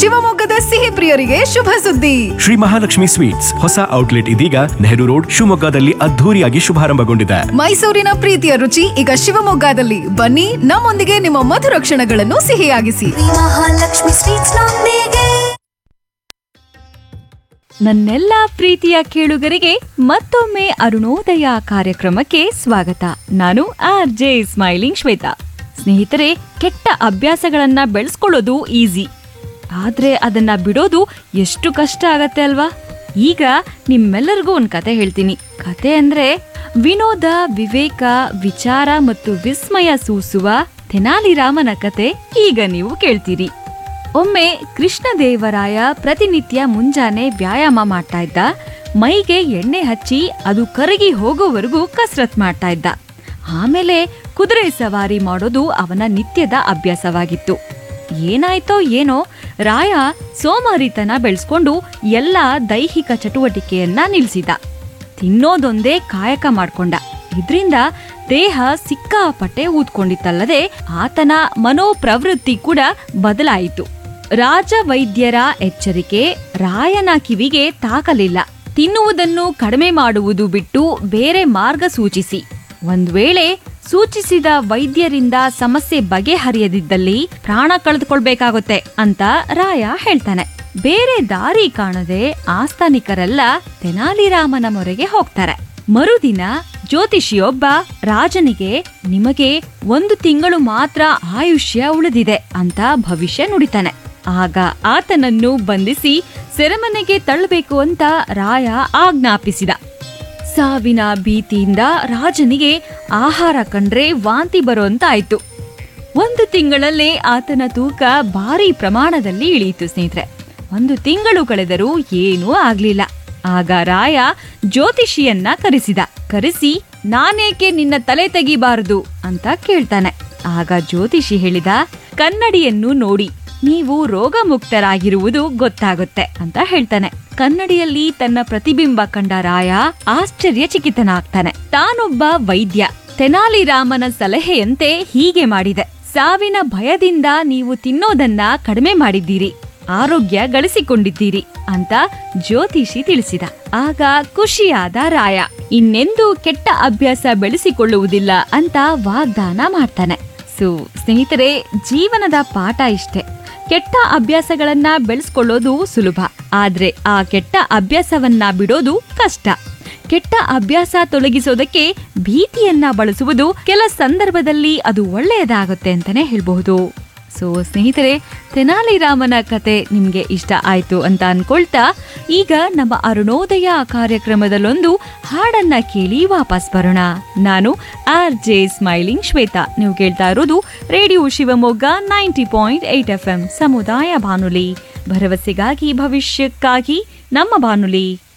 ಶಿವಮೊಗ್ಗದ ಸಿಹಿ ಪ್ರಿಯರಿಗೆ ಶುಭ ಸುದ್ದಿ ಶ್ರೀ ಮಹಾಲಕ್ಷ್ಮಿ ಸ್ವೀಟ್ಸ್ ಹೊಸ ಔಟ್ಲೆಟ್ ಇದೀಗ ನೆಹರು ರೋಡ್ ಶಿವಮೊಗ್ಗದಲ್ಲಿ ಅದ್ಧೂರಿಯಾಗಿ ಶುಭಾರಂಭಗೊಂಡಿದೆ ಮೈಸೂರಿನ ಪ್ರೀತಿಯ ರುಚಿ ಈಗ ಶಿವಮೊಗ್ಗದಲ್ಲಿ ಬನ್ನಿ ನಮ್ಮೊಂದಿಗೆ ನಿಮ್ಮ ಮಧುರ ಕ್ಷಣಗಳನ್ನು ಸಿಹಿಯಾಗಿಸಿ ಮಹಾಲಕ್ಷ್ಮಿ ಸ್ವೀಟ್ಸ್ ನೊಂದಿಗೆ ನನ್ನೆಲ್ಲ ಪ್ರೀತಿಯ ಕೇಳುಗರಿಗೆ ಮತ್ತೊಮ್ಮೆ ಅರುಣೋದಯ ಕಾರ್ಯಕ್ರಮಕ್ಕೆ ಸ್ವಾಗತ ನಾನು ಆರ್ ಜೆ ಸ್ಮೈಲಿಂಗ್ ಶ್ವೇತಾ ಸ್ನೇಹಿತರೆ ಕೆಟ್ಟ ಅಭ್ಯಾಸಗಳನ್ನ ಬೆಳೆಸ್ಕೊಳ್ಳೋದು ಈಸಿ ಆದ್ರೆ ಅದನ್ನ ಬಿಡೋದು ಎಷ್ಟು ಕಷ್ಟ ಆಗತ್ತೆ ಅಲ್ವಾ ಈಗ ನಿಮ್ಮೆಲ್ಲರಿಗೂ ಒಂದು ಕತೆ ಹೇಳ್ತೀನಿ ಕತೆ ಅಂದ್ರೆ ವಿನೋದ ವಿವೇಕ ವಿಚಾರ ಮತ್ತು ವಿಸ್ಮಯ ಸೂಸುವ ತೆನಾಲಿರಾಮನ ಕತೆ ಈಗ ನೀವು ಕೇಳ್ತೀರಿ ಒಮ್ಮೆ ಕೃಷ್ಣದೇವರಾಯ ಪ್ರತಿನಿತ್ಯ ಮುಂಜಾನೆ ವ್ಯಾಯಾಮ ಮಾಡ್ತಾ ಇದ್ದ ಮೈಗೆ ಎಣ್ಣೆ ಹಚ್ಚಿ ಅದು ಕರಗಿ ಹೋಗೋವರೆಗೂ ಕಸರತ್ ಮಾಡ್ತಾ ಇದ್ದ ಆಮೇಲೆ ಕುದುರೆ ಸವಾರಿ ಮಾಡೋದು ಅವನ ನಿತ್ಯದ ಅಭ್ಯಾಸವಾಗಿತ್ತು ಏನಾಯ್ತೋ ಏನೋ ರಾಯ ಸೋಮಾರಿತನ ಬೆಳೆಸ್ಕೊಂಡು ಎಲ್ಲ ದೈಹಿಕ ಚಟುವಟಿಕೆಯನ್ನ ನಿಲ್ಸಿದ ತಿನ್ನೋದೊಂದೇ ಕಾಯಕ ಮಾಡ್ಕೊಂಡ ಇದ್ರಿಂದ ದೇಹ ಸಿಕ್ಕಾಪಟ್ಟೆ ಊದ್ಕೊಂಡಿತ್ತಲ್ಲದೆ ಆತನ ಮನೋಪ್ರವೃತ್ತಿ ಕೂಡ ಬದಲಾಯಿತು ರಾಜ ವೈದ್ಯರ ಎಚ್ಚರಿಕೆ ರಾಯನ ಕಿವಿಗೆ ತಾಕಲಿಲ್ಲ ತಿನ್ನುವುದನ್ನು ಕಡಿಮೆ ಮಾಡುವುದು ಬಿಟ್ಟು ಬೇರೆ ಮಾರ್ಗ ಸೂಚಿಸಿ ಒಂದ್ ವೇಳೆ ಸೂಚಿಸಿದ ವೈದ್ಯರಿಂದ ಸಮಸ್ಯೆ ಬಗೆಹರಿಯದಿದ್ದಲ್ಲಿ ಪ್ರಾಣ ಕಳೆದುಕೊಳ್ಬೇಕಾಗುತ್ತೆ ಅಂತ ರಾಯ ಹೇಳ್ತಾನೆ ಬೇರೆ ದಾರಿ ಕಾಣದೆ ಆಸ್ಥಾನಿಕರೆಲ್ಲ ತೆನಾಲಿರಾಮನ ಮೊರೆಗೆ ಹೋಗ್ತಾರೆ ಮರುದಿನ ಜ್ಯೋತಿಷಿಯೊಬ್ಬ ರಾಜನಿಗೆ ನಿಮಗೆ ಒಂದು ತಿಂಗಳು ಮಾತ್ರ ಆಯುಷ್ಯ ಉಳಿದಿದೆ ಅಂತ ಭವಿಷ್ಯ ನುಡಿತಾನೆ ಆಗ ಆತನನ್ನು ಬಂಧಿಸಿ ಸೆರೆಮನೆಗೆ ತಳ್ಳಬೇಕು ಅಂತ ರಾಯ ಆಜ್ಞಾಪಿಸಿದ ಸಾವಿನ ಭೀತಿಯಿಂದ ರಾಜನಿಗೆ ಆಹಾರ ಕಂಡ್ರೆ ವಾಂತಿ ಬರುವಂತಾಯ್ತು ಒಂದು ತಿಂಗಳಲ್ಲೇ ಆತನ ತೂಕ ಭಾರಿ ಪ್ರಮಾಣದಲ್ಲಿ ಇಳಿಯಿತು ಸ್ನೇಹಿತರೆ ಒಂದು ತಿಂಗಳು ಕಳೆದರೂ ಏನೂ ಆಗ್ಲಿಲ್ಲ ಆಗ ರಾಯ ಜ್ಯೋತಿಷಿಯನ್ನ ಕರೆಸಿದ ಕರೆಸಿ ನಾನೇಕೆ ನಿನ್ನ ತಲೆ ತೆಗಿಬಾರದು ಅಂತ ಕೇಳ್ತಾನೆ ಆಗ ಜ್ಯೋತಿಷಿ ಹೇಳಿದ ಕನ್ನಡಿಯನ್ನು ನೋಡಿ ನೀವು ರೋಗ ಮುಕ್ತರಾಗಿರುವುದು ಗೊತ್ತಾಗುತ್ತೆ ಅಂತ ಹೇಳ್ತಾನೆ ಕನ್ನಡಿಯಲ್ಲಿ ತನ್ನ ಪ್ರತಿಬಿಂಬ ಕಂಡ ರಾಯ ಆಶ್ಚರ್ಯಚಕಿತನಾಗ್ತಾನೆ ತಾನೊಬ್ಬ ವೈದ್ಯ ತೆನಾಲಿರಾಮನ ಸಲಹೆಯಂತೆ ಹೀಗೆ ಮಾಡಿದೆ ಸಾವಿನ ಭಯದಿಂದ ನೀವು ತಿನ್ನೋದನ್ನ ಕಡಿಮೆ ಮಾಡಿದ್ದೀರಿ ಆರೋಗ್ಯ ಗಳಿಸಿಕೊಂಡಿದ್ದೀರಿ ಅಂತ ಜ್ಯೋತಿಷಿ ತಿಳಿಸಿದ ಆಗ ಖುಷಿಯಾದ ರಾಯ ಇನ್ನೆಂದೂ ಕೆಟ್ಟ ಅಭ್ಯಾಸ ಬೆಳೆಸಿಕೊಳ್ಳುವುದಿಲ್ಲ ಅಂತ ವಾಗ್ದಾನ ಮಾಡ್ತಾನೆ ಸೊ ಸ್ನೇಹಿತರೆ ಜೀವನದ ಪಾಠ ಇಷ್ಟೆ ಕೆಟ್ಟ ಅಭ್ಯಾಸಗಳನ್ನ ಬೆಳೆಸ್ಕೊಳ್ಳೋದು ಸುಲಭ ಆದ್ರೆ ಆ ಕೆಟ್ಟ ಅಭ್ಯಾಸವನ್ನ ಬಿಡೋದು ಕಷ್ಟ ಕೆಟ್ಟ ಅಭ್ಯಾಸ ತೊಲಗಿಸೋದಕ್ಕೆ ಭೀತಿಯನ್ನ ಬಳಸುವುದು ಕೆಲ ಸಂದರ್ಭದಲ್ಲಿ ಅದು ಒಳ್ಳೆಯದಾಗುತ್ತೆ ಅಂತಾನೆ ಹೇಳ್ಬಹುದು ಸೊ ಸ್ನೇಹಿತರೆ ತೆನಾಲಿರಾಮನ ಕತೆ ನಿಮ್ಗೆ ಇಷ್ಟ ಆಯ್ತು ಅಂತ ಅನ್ಕೊಳ್ತಾ ಈಗ ನಮ್ಮ ಅರುಣೋದಯ ಕಾರ್ಯಕ್ರಮದಲ್ಲೊಂದು ಹಾಡನ್ನ ಕೇಳಿ ವಾಪಸ್ ಬರೋಣ ನಾನು ಆರ್ ಜೆ ಸ್ಮೈಲಿಂಗ್ ಶ್ವೇತಾ ನೀವು ಕೇಳ್ತಾ ಇರೋದು radio Shivamogga ninety point eight F M ಸಮುದಾಯ ಬಾನುಲಿ ಭರವಸೆಗಾಗಿ ಭವಿಷ್ಯಕ್ಕಾಗಿ ನಮ್ಮ ಬಾನುಲಿ